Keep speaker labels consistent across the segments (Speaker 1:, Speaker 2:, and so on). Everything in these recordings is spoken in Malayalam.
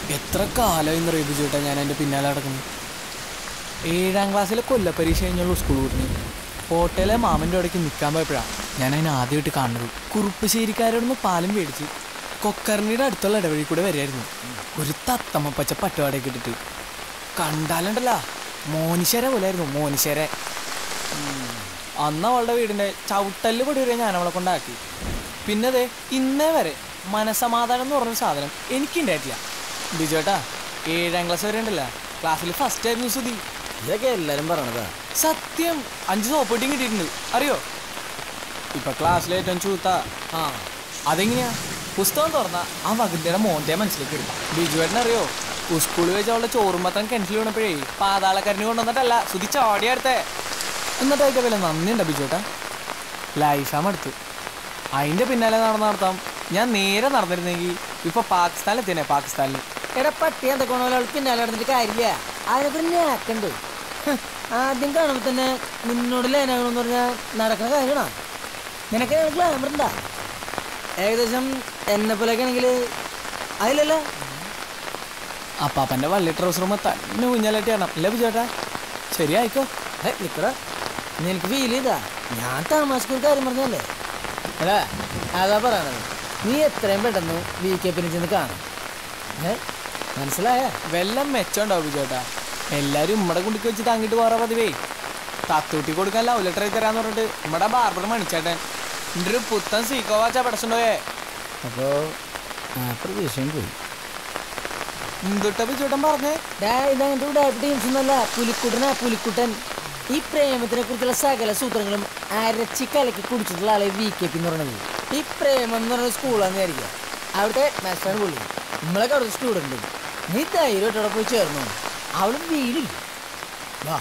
Speaker 1: എത്ര കാലമായി എന്ന് റേബി ചേട്ടാ ഞാൻ എൻ്റെ പിന്നാലെ നടക്കുന്നു ഏഴാം ക്ലാസ്സിലെ കൊല്ലപ്പരീക്ഷ കഴിഞ്ഞുള്ള സ്കൂൾ വിടുന്നത് ഹോട്ടലിലെ മാമൻ്റെ ഇടയ്ക്ക് നിൽക്കാൻ പോയപ്പോഴാണ് ഞാൻ അതിനെ ആദ്യമായിട്ട് കാണുന്നത് കുറുപ്പശ്ശേരിക്കാരോടൊന്ന് പാലും മേടിച്ച് കൊക്കർണിയുടെ അടുത്തുള്ള ഇടവഴി കൂടെ വരികയായിരുന്നു ഒരു തത്തമ്മ പച്ച പട്ടുപാടൊക്കെ ഇട്ടിട്ട് കണ്ടാലുണ്ടല്ല മോനിശര പോലായിരുന്നു മോനിശര അന്ന് അവളുടെ വീടിൻ്റെ ചവിട്ടല് പൊടി വരെ ഞാൻ അവളെ കൊണ്ടാക്കി പിന്നെ അതെ ഇന്നേ വരെ മനസമാധാനം എന്ന് പറഞ്ഞൊരു സാധനം എനിക്കുണ്ടായിട്ടില്ല ബിജുവേട്ടാ ഏഴാം ക്ലാസ് വരെ ഉണ്ടല്ല ക്ലാസ്സിൽ ഫസ്റ്റ് ആയിരുന്നു സുധി
Speaker 2: ഇതൊക്കെ എല്ലാരും പറയണതാ
Speaker 1: സത്യം അഞ്ച് സോപ്പൊട്ടിയും കിട്ടിയിട്ടുണ്ട് അറിയോ ഇപ്പൊ ക്ലാസ്സിലെ ഏറ്റവും ചൂത്ത ആ അതെങ്ങനെയാ പുസ്തകം തുറന്ന ആ വകുതിയുടെ മോന്റെ മനസ്സിലേക്ക് എടുക്കാം ബിജുവേട്ടൻ അറിയോ സ്കൂളിൽ വെച്ച് അവളുടെ ചോറുമ്പത്തം കിണറ്റിൽ വീണപ്പോഴേ പാതാളക്കരഞ്ഞു കൊണ്ടുവന്നിട്ടല്ല സുധി ചാടിയടുത്തേ എന്നിട്ട് അതിന്റെ വില നന്ദിയുണ്ട ബിജുവേട്ടാ ലൈഫാം അടുത്ത് അതിന്റെ പിന്നാലെ നടന്ന നടത്താം ഞാൻ നേരെ നടന്നിരുന്നെങ്കിൽ ഇപ്പൊ പാകിസ്ഥാനിൽ എത്തിയനെ പാകിസ്ഥാനിൽ
Speaker 2: എടാ പട്ടി എന്തൊക്കെ ഒരാൾ പിന്നാലെ നടന്നിട്ട് കാര്യമില്ല അതിനൊക്കെ ഞാക്കുണ്ട് ആദ്യം കാണുമ്പോ തന്നെ നിന്നോട് ലേനാകണമെന്ന് പറഞ്ഞാൽ നടക്കുന്ന കാര്യമാണോ നിനക്ക് ഗ്ലാമർ ഉണ്ടാ ഏകദേശം എന്നെ പോലെയൊക്കെ ആണെങ്കിൽ അതിലല്ല
Speaker 1: അപ്പാപ്പന്റെ വള്ളി ട്രൗസറുമ്പോ തന്നെ ഊഞ്ഞാലായിട്ട് ചെയ്യണം അല്ലേ ബിജുവേട്ടാ ശരി ആയിക്കോ
Speaker 2: നിക്കറ നിനക്ക് ഫീൽ ചെയ്താ ഞാൻ താമസിക്കുന്ന കാര്യം പറഞ്ഞല്ലേ അല്ലേ അതാ പറയണത് നീ എത്രയും പെട്ടെന്ന് വി കെ പിന്നെ ചെന്ന് കാണും ഏ മനസ്സിലായ
Speaker 1: വെല്ലം മെച്ചമുണ്ടാവും ബിജുവേട്ടാ എല്ലാരും ഉമ്മടെ കുണ്ടിക്ക് വെച്ച് താങ്ങിട്ട് പോറാ പതിവേ തത്തൂട്ടി കൊടുക്കാൻ ലവ് ലെറ്റർ എഴുതി തരാന്ന് പറഞ്ഞിട്ട് നമ്മുടെ ബാർബർ മണിച്ചേട്ടൻ എൻ്റെ ഒരു പുത്തൻ സീക്കോ വാച്ച പടച്ചുണ്ടോയേ
Speaker 2: അപ്പോ ആ പ്രതീക്ഷയും പോയി
Speaker 1: എന്തുട്ട ബിജുവേട്ടൻ പറഞ്ഞേ
Speaker 2: ഡാ ഇതങ്ങനത്തെ ഉടായ്പ ടീംസ് ഒന്നല്ല പുലിക്കുട്ടനാ പുലിക്കുട്ടൻ ഈ പ്രേമത്തിനെ കുറിച്ചുള്ള സകല സൂത്രങ്ങളും അരച്ച് കലക്കി കുടിച്ചിട്ടുള്ള ആളെ വി കെ പി എന്ന് പറയുന്നത് ഈ പ്രേമം എന്ന് പറയുന്ന സ്കൂളാന്ന് വിചാരിക്കുക അവിടുത്തെ മാസ്റ്ററാണ് പുള്ളി നമ്മളൊക്കെ അവിടെ സ്റ്റുഡൻറ്റ് നീ ധൈര്യമായിട്ട് അവിടെ പോയി ചേർന്നു അവള് വീടില്ല വാ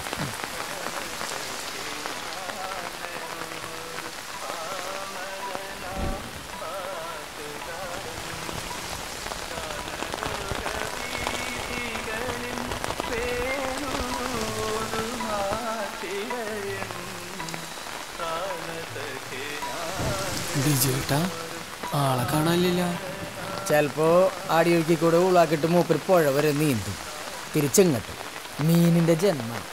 Speaker 1: ബിജുവേട്ടാ ആളെ കാണാനില്ല
Speaker 2: ചിലപ്പോ അടിയൊഴുക്കി കൂടെ ഉള്ളാക്കിട്ട് മൂപ്പര് പുഴ വരെ നീന്തും തിരിച്ചിങ്ങട്ട് മീനിന്റെ ജന്മം